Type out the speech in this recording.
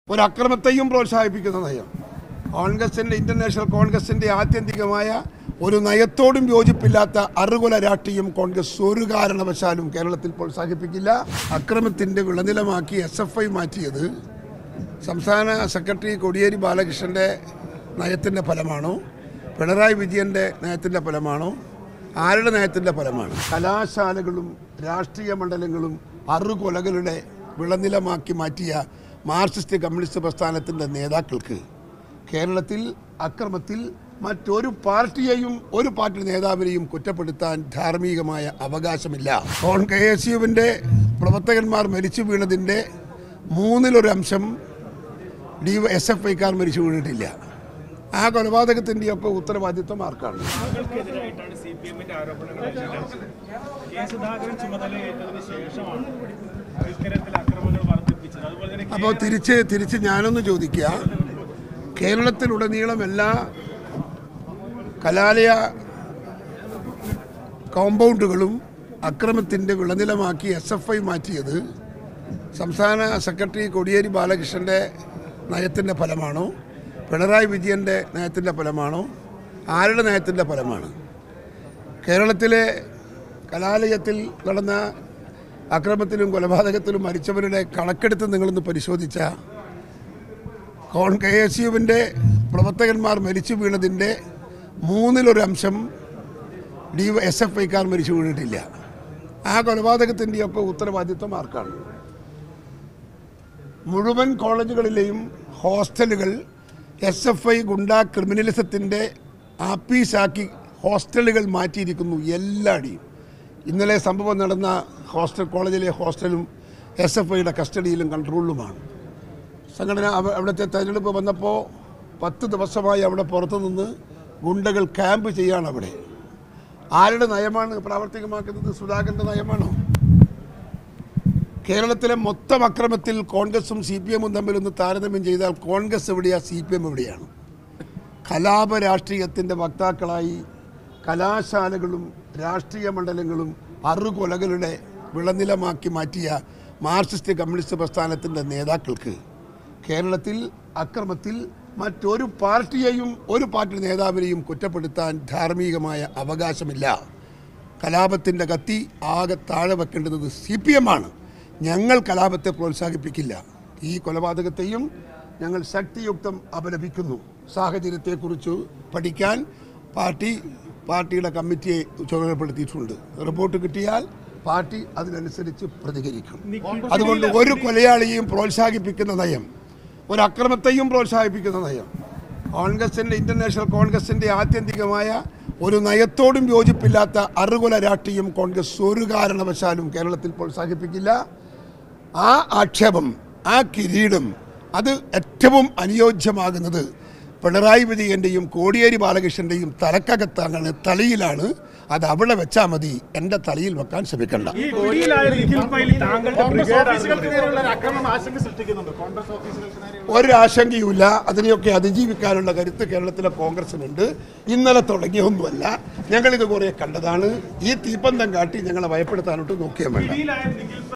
ഒരു അക്രമത്തെയും പ്രോത്സാഹിപ്പിക്കുന്ന നയം കോൺഗ്രസിന്റെ ഇന്റർനാഷണൽ കോൺഗ്രസിന്റെ ആത്യന്തികമായ ഒരു നയത്തോടും യോജിപ്പില്ലാത്ത അറുകുല രാഷ്ട്രീയം കോൺഗ്രസ് ഒരു കാരണവശാലും കേരളത്തിൽ പ്രോത്സാഹിപ്പിക്കില്ല അക്രമത്തിന്റെ വിളനിലമാക്കി എസ് എഫ് ഐ മാറ്റിയത് സംസ്ഥാന സെക്രട്ടറി കോടിയേരി ബാലകൃഷ്ണന്റെ നയത്തിന്റെ ഫലമാണോ പിണറായി വിജയന്റെ നയത്തിന്റെ ഫലമാണോ ആരുടെ നയത്തിന്റെ ഫലമാണ് കലാശാലകളും രാഷ്ട്രീയ മണ്ഡലങ്ങളും അറുകൊലകളുടെ വിളനിലമാക്കി മാറ്റിയ മാർക്സിസ്റ്റ് കമ്മ്യൂണിസ്റ്റ് പ്രസ്ഥാനത്തിന്റെ നേതാക്കൾക്ക് കേരളത്തിൽ അക്രമത്തിൽ മറ്റൊരു പാർട്ടിയെയും ഒരു പാർട്ടി നേതാവിനെയും കുറ്റപ്പെടുത്താൻ ധാർമ്മികമായ അവകാശമില്ല കോൺ കെ എസ് യുവിൻ്റെ പ്രവർത്തകന്മാർ മരിച്ചു വീണതിൻ്റെ മൂന്നിലൊരു അംശം ഡി എസ് എഫ് ഐക്കാർ മരിച്ചു വീണിട്ടില്ല ആ കൊലപാതകത്തിൻ്റെയൊക്കെ ഉത്തരവാദിത്വം ആർക്കാണ് താങ്കൾക്കെതിരായിട്ടാണ് സി പി എമ്മിന്റെ ആരോപണങ്ങൾ ഉന്നയിച്ചത്. കെ സുധാകരൻ ചുമതലയേറ്റതിന് ശേഷമാണ് ഇത്തരത്തിൽ അക്രമങ്ങൾ വർദ്ധിപ്പിച്ചത് അതുപോലെ തന്നെ അപ്പോൾ തിരിച്ച് തിരിച്ച് ഞാനൊന്ന് ചോദിക്കുക കേരളത്തിലുടനീളം എല്ലാ കലാലയ കോമ്പൗണ്ടുകളും അക്രമത്തിൻ്റെ വിളനിലമാക്കി എസ് എഫ് ഐ മാറ്റിയത് സംസ്ഥാന സെക്രട്ടറി കോടിയേരി ബാലകൃഷ്ണൻ്റെ നയത്തിൻ്റെ ഫലമാണോ പിണറായി വിജയൻ്റെ നയത്തിൻ്റെ ഫലമാണോ ആരുടെ നയത്തിൻ്റെ ഫലമാണ് കേരളത്തിലെ കലാലയത്തിൽ നടന്ന അക്രമത്തിലും കൊലപാതകത്തിലും മരിച്ചവരുടെ കണക്കെടുത്ത് നിങ്ങളൊന്ന് പരിശോധിച്ച കോൺ കെ എസ് യുവിൻ്റെ പ്രവർത്തകന്മാർ മരിച്ചു വീണതിൻ്റെ മൂന്നിലൊരു അംശം ഡി എസ് എഫ് ഐക്കാർ മരിച്ചു വീണിട്ടില്ല ആ കൊലപാതകത്തിൻ്റെയൊക്കെ ഉത്തരവാദിത്വം ആർക്കാണ് മുഴുവൻ കോളേജുകളിലെയും ഹോസ്റ്റലുകൾ എസ് എഫ് ഐ ഗുണ്ട ക്രിമിനലിസത്തിൻ്റെ ആപ്പീസാക്കി ഹോസ്റ്റലുകൾ മാറ്റിയിരിക്കുന്നു എല്ലാടിയും ഇന്നലെ സംഭവം നടന്ന ഹോസ്റ്റൽ കോളേജിലെ ഹോസ്റ്റലും എസ് എഫ് ഐയുടെ കസ്റ്റഡിയിലും കൺട്രോളിലുമാണ് സംഘടന അവ- അവിടുത്തെ തെരഞ്ഞെടുപ്പ് വന്നപ്പോൾ പത്ത് ദിവസമായി അവിടെ പുറത്തു നിന്ന് ഗുണ്ടകൾ ക്യാമ്പ് ചെയ്യാണ് അവിടെ ആരുടെ നയമാണ് പ്രാവർത്തികമാക്കുന്നത് സുധാകരൻ്റെ നയമാണോ കേരളത്തിലെ മൊത്തം അക്രമത്തിൽ കോൺഗ്രസും സി പി എമ്മും തമ്മിലൊന്ന് താരതമ്യം ചെയ്താൽ കോൺഗ്രസ് എവിടെയാണ് സി പി എം എവിടെയാണ് കലാപ രാഷ്ട്രീയത്തിൻ്റെ വക്താക്കളായി കലാശാലകളും രാഷ്ട്രീയ മണ്ഡലങ്ങളും അറുകൊലകളുടെ വിളനിലമാക്കി മാറ്റിയ മാർക്സിസ്റ്റ് കമ്മ്യൂണിസ്റ്റ് പ്രസ്ഥാനത്തിൻ്റെ നേതാക്കൾക്ക് കേരളത്തിൽ അക്രമത്തിൽ മറ്റൊരു പാർട്ടിയെയും ഒരു പാർട്ടി നേതാവിനെയും കുറ്റപ്പെടുത്താൻ ധാർമ്മികമായ അവകാശമില്ല കലാപത്തിൻ്റെ കത്തി ആകെ താഴെ വെക്കേണ്ടത് സി പി എം ആണ് ഞങ്ങൾ കലാപത്തെ പ്രോത്സാഹിപ്പിക്കില്ല ഈ കൊലപാതകത്തെയും ഞങ്ങൾ ശക്തിയുക്തം അപലപിക്കുന്നു സാഹചര്യത്തെക്കുറിച്ച് പഠിക്കാൻ പാർട്ടി പാർട്ടിയുടെ കമ്മിറ്റിയെ ചുമതലപ്പെടുത്തിയിട്ടുണ്ട് റിപ്പോർട്ട് കിട്ടിയാൽ പാർട്ടി അതിനനുസരിച്ച് പ്രതികരിക്കും അതുകൊണ്ട് ഒരു കൊലയാളിയെയും പ്രോത്സാഹിപ്പിക്കുന്ന നയം ഒരു അക്രമത്തെയും പ്രോത്സാഹിപ്പിക്കുന്ന നയം കോൺഗ്രസിൻ്റെ ഇന്റർനാഷണൽ കോൺഗ്രസിൻ്റെ ആത്യന്തികമായ ഒരു നയത്തോടും യോജിപ്പില്ലാത്ത അറുകുല രാഷ്ട്രീയം കോൺഗ്രസ് ഒരു കാരണവശാലും കേരളത്തിൽ പ്രോത്സാഹിപ്പിക്കില്ല ആ ആക്ഷേപം ആ കിരീടം അത് ഏറ്റവും അനുയോജ്യമാകുന്നത് പിണറായി വിജയൻ്റെയും കോടിയേരി ബാലകൃഷ്ണൻ്റെയും തലക്കകത്താണ് തലയിലാണ് അത് അവിടെ വെച്ചാൽ മതി എൻ്റെ തലയിൽ വെക്കാൻ ശ്രമിക്കണ്ട ഈ പിടിയിലായ നിഖിൽ പൈലി താങ്കളുടെ ബ്രിഗേഡ് ഓഫീസുകൾക്ക് നേരെയുള്ള ഒരു അക്രമം ആശങ്ക സൃഷ്ടിക്കുന്നുണ്ട് കോൺഗ്രസ് ഓഫീസുകൾക്ക് നേരെ ഒരു ആശങ്കയുമില്ല അതിനെയൊക്കെ അതിജീവിക്കാനുള്ള കരുത്ത് കേരളത്തിലെ കോൺഗ്രസിനുണ്ട് ഇന്നലെ തുടങ്ങിയൊന്നുമല്ല ഞങ്ങളിത് കുറേ കണ്ടതാണ് ഈ തീപ്പന്തം കാട്ടി ഞങ്ങളെ ഭയപ്പെടുത്താനോട്ട് നോക്കിയാൽ വേണ്ട പിടിയിലായ നിഖിൽ